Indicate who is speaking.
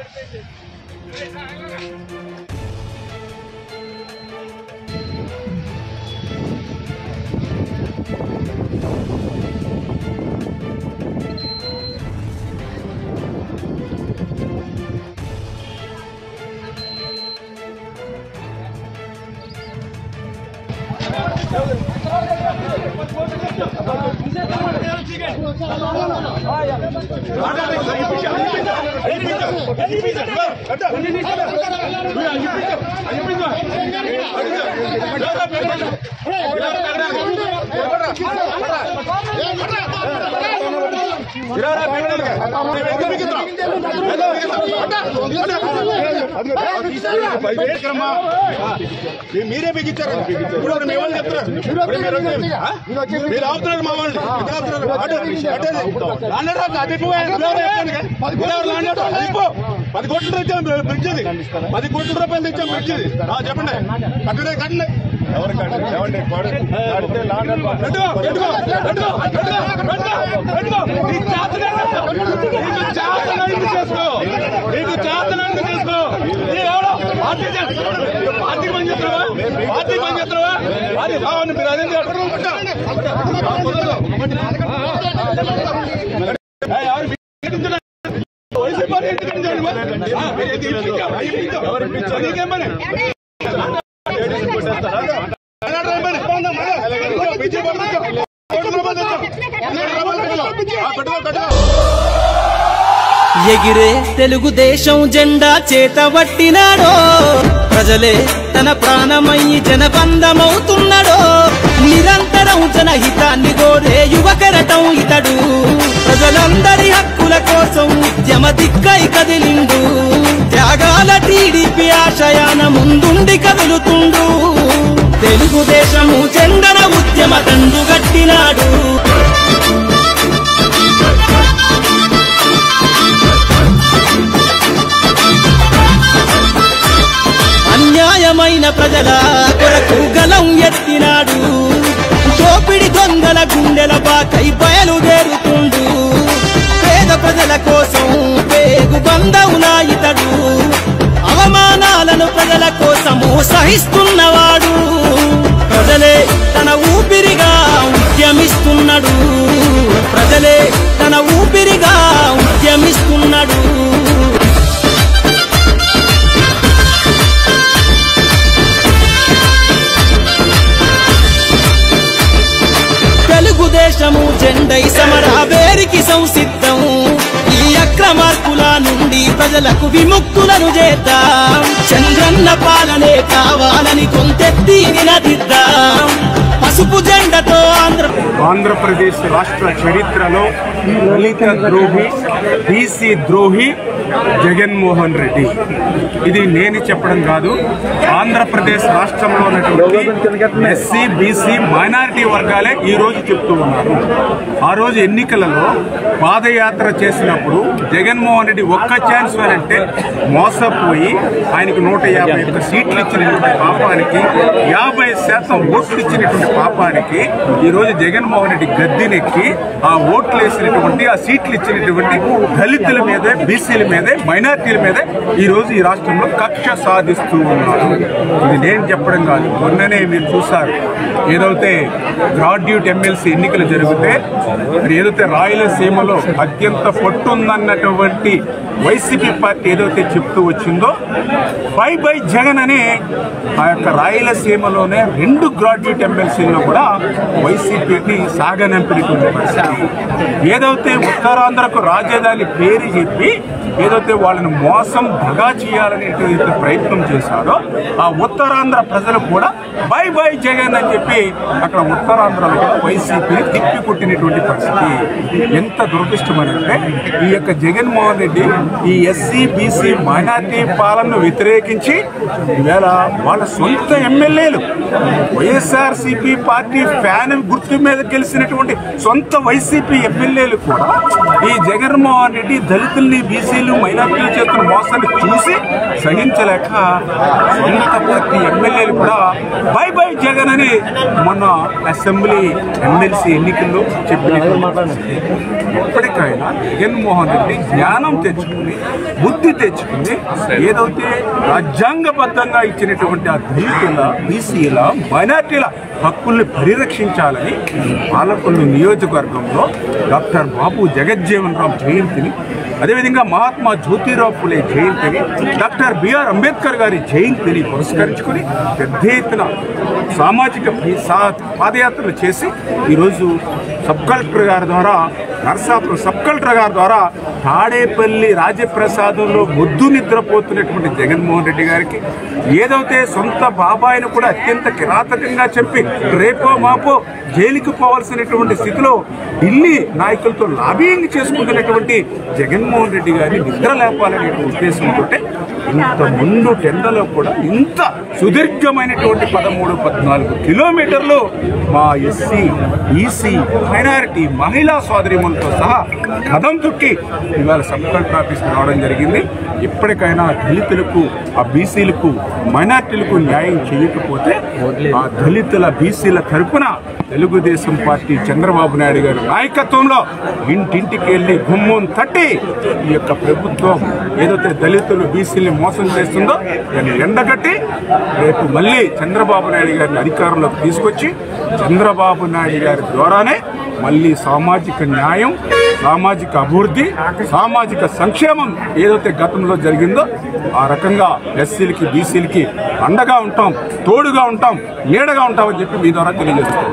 Speaker 1: మీరే బిగించారు ఇప్పుడు ఎవరు మీ వాళ్ళు చెప్తున్నారు ఇప్పుడు మీరు ఎవరు? ఆ? మీరు ఆపుతున్నారు మా వాళ్ళు ఎందుకు ఆపుతున్నారు? అటు, అటు. లాండ్ ఆర్డర్ అది ఇప్పు. ఎవరు చెప్పండి? ఎవరు లాండ్ ఆర్డర్? అది ఇప్పు. పది కోట్ల తెచ్చాం బ్రిడ్జ్ ఇది పది కోట్ల రూపాయలు తెచ్చాం బ్రిడ్జ్ ఇది ఆ, చెప్పండి కట్టడే కట్టండి ఎవరు కట్టండి ఎవరిని కడితే లాండ్ ఆర్డర్ పెట్టుకో పెట్టుకో పెట్టుకో పెట్టుకో పెట్టుకో పెట్టుకో నీకు చేతనైంది నీకు చేతనైంది చేసుకో నీకు చేతనైంది చేసుకో నీ ఎవడో పార్టీ చేస్తున్నాడు పార్టీ పని చేస్తున్నావా పార్టీ పని చేస్తున్నావా అది బాగుంది మీరు అదే వైసీపీ ఎవరు నీకేం పని
Speaker 2: ఎగిరే తెలుగుదేశం జెండా చేతబట్టినాడో ప్రజలే తన ప్రాణమయ్యి జనబంధమవుతున్నాడో నిరంతరం జనహితాన్ని కోరే యువకరటం ఇతడు ప్రజలందరి హక్కుల కోసం ఉద్యమ దిక్కై కదిలిండు త్యాగాల టీడీపీ ఆశయాన ముందుండి కదులుతుండు తెలుగుదేశము జెండన ఉద్యమ తండు గట్టినాడు అన్యాయమైన ప్రజల కొరకు గలం ఎత్తినాడు దోపిడి దొంగల గుండెల బాకై బయలుదేరుతుండు పేద ప్రజల కోసం పేగు బంధవునా ఇతడు అవమానాలను ప్రజల కోసము సహిస్తున్నవాడు ప్రజలే తన ఊపిరిగా ఉద్యమిస్తున్నాడు ప్రజలే తన ఊపిరిగా ఉద్యమిస్తున్నాడు తెలుగుదేశము జెండై సమరావేరికి సంసిద్ధం ఈ అక్రమార్కుల నుండి ప్రజలకు విముక్తులను చేద్దాం చంద్రన్న పాలనే కావాలని కొంతెత్తి నినదిద్దాం పసుపు జెండతో ఆంధ్ర
Speaker 3: ఆంధ్రప్రదేశ్ రాష్ట్ర చరిత్రలో దళిత ద్రోహి బీసీ ద్రోహి జగన్మోహన్ రెడ్డి ఇది నేను చెప్పడం కాదు ఆంధ్రప్రదేశ్ రాష్ట్రంలో ఉన్నటువంటి ఎస్సీ బీసీ మైనారిటీ వర్గాలే ఈ రోజు చెప్తూ ఉన్నారు ఆ రోజు ఎన్నికలలో పాదయాత్ర చేసినప్పుడు జగన్మోహన్ రెడ్డి ఒక్క ఛాన్స్ అంటే మోసపోయి ఆయనకు నూట యాభై ఒక్క సీట్లు ఇచ్చినటువంటి పాపానికి యాభై శాతం ఓట్లు ఇచ్చినటువంటి పాపానికి ఈ రోజు జగన్మోహన్ రెడ్డి గద్దెనెక్కి ఆ ఓట్లు వేసినటువంటి ఆ సీట్లు ఇచ్చినటువంటి దళితుల మీదే బీసీల మీదే మైనార్టీల మీదే ఈ రోజు ఈ రాష్ట్రంలో కక్ష సాధిస్తూ ఉన్నారు ఇది నేను చెప్పడం కాదు మొన్ననే మీరు చూసారు ఏదైతే గ్రాడ్యుయేట్ ఎమ్మెల్సీ ఎన్నికలు జరిగితే మరి ఏదైతే రాయలసీమలో అత్యంత పట్టుందన్నటువంటి వైసీపీ పార్టీ ఏదైతే చెప్తూ వచ్చిందో బై బై జగన్ అని ఆ యొక్క రాయలసీమలోనే రెండు గ్రాడ్యుయేట్ ఎమ్మెల్సీల్లో కూడా వైసీపీని సాగనంపినటువంటి పరిస్థితి ఏదైతే ఉత్తరాంధ్రకు రాజధాని పేరు చెప్పి ఏదైతే వాళ్ళని మోసం దగా చేయాలనేటువంటి ప్రయత్నం చేశారో ఆ ఉత్తరాంధ్ర ప్రజలు కూడా బై బై జగన్ అని చెప్పి అక్కడ ఉత్తరాంధ్రలో కూడా వైసీపీని తిప్పి కొట్టినటువంటి పరిస్థితి ఎంత దురదృష్టమనంటే ఈ యొక్క జగన్మోహన్ రెడ్డి ఈ ఎస్సీ బీసీ మైనార్టీ పాలనను వ్యతిరేకించి ఈవేళ వాళ్ళ సొంత ఎమ్మెల్యేలు వైఎస్ఆర్సీపీ పార్టీ ఫ్యాన్ గుర్తు మీద గెలిచినటువంటి సొంత వైసీపీ ఎమ్మెల్యేలు కూడా ఈ జగన్మోహన్ రెడ్డి దళితుల్ని బీసీ బీసీలు మైనార్టీలు చేస్తున్న మోసాన్ని చూసి సహించలేక సొంత పార్టీ ఎమ్మెల్యేలు కూడా బై బై జగన్ అని మొన్న అసెంబ్లీ ఎమ్మెల్సీ ఎన్నికల్లో చెప్పినటువంటి ఇప్పటికైనా జగన్మోహన్ రెడ్డి జ్ఞానం తెచ్చుకుని బుద్ధి తెచ్చుకుని ఏదైతే రాజ్యాంగబద్ధంగా ఇచ్చినటువంటి ఆ దళితుల బీసీల మైనార్టీల హక్కుల్ని పరిరక్షించాలని పాలకొల్లు నియోజకవర్గంలో డాక్టర్ బాబు జగజ్జీవన్ రామ్ జయంతిని అదేవిధంగా మహాత్మా జ్యోతిరావు ఫులే జయంతిని డాక్టర్ బిఆర్ అంబేద్కర్ గారి జయంతిని పురస్కరించుకుని పెద్ద ఎత్తున సామాజిక పి- సా- పాదయాత్రలు చేసి ఈరోజు సబ్ కలెక్టర్ గారి ద్వారా నర్సాపురం సబ్ కలెక్టర్ గారి ద్వారా తాడేపల్లి రాజప్రసాదంలో ముద్దు నిద్రపోతున్నటువంటి జగన్మోహన్ రెడ్డి గారికి ఏదైతే సొంత బాబాయిని కూడా అత్యంత కిరాతకంగా చెప్పి రేపో మాపో జైలుకి పోవాల్సినటువంటి స్థితిలో ఢిల్లీ నాయకులతో లాబింగ్ చేసుకుంటున్నటువంటి జగన్మోహన్ రెడ్డి గారిని నిద్ర లేపాలనే ఉద్దేశంతో ఇంత ముందు టెండలో కూడా ఇంత సుదీర్ఘమైనటువంటి పదమూడు పద్నాలుగు కిలోమీటర్లు మా ఎస్సీ ఈసీ మైనారిటీ మహిళా సోదరిములతో సహా కథం తొక్కి ఇవాళ సబ్ కలెక్టర్ ఆఫీస్కి రావడం జరిగింది ఎప్పటికైనా దళితులకు ఆ బీసీలకు మైనార్టీలకు న్యాయం చేయకపోతే ఆ దళితుల బీసీల తరపున తెలుగుదేశం పార్టీ చంద్రబాబు నాయుడు గారి నాయకత్వంలో ఇంటింటికి వెళ్ళి గుమ్మం తట్టి ఈ యొక్క ప్రభుత్వం ఏదైతే దళితులు బీసీని మోసం చేస్తుందో దాన్ని ఎండగట్టి రేపు మళ్ళీ చంద్రబాబు నాయుడు గారిని అధికారంలోకి తీసుకొచ్చి చంద్రబాబు నాయుడు గారి ద్వారానే మళ్ళీ సామాజిక న్యాయం సామాజిక అభివృద్ధి సామాజిక సంక్షేమం ఏదైతే గతంలో జరిగిందో ఆ రకంగా ఎస్సీలకి బీసీలకి అండగా ఉంటాం తోడుగా ఉంటాం నీడగా ఉంటామని చెప్పి మీ ద్వారా తెలియజేస్తాం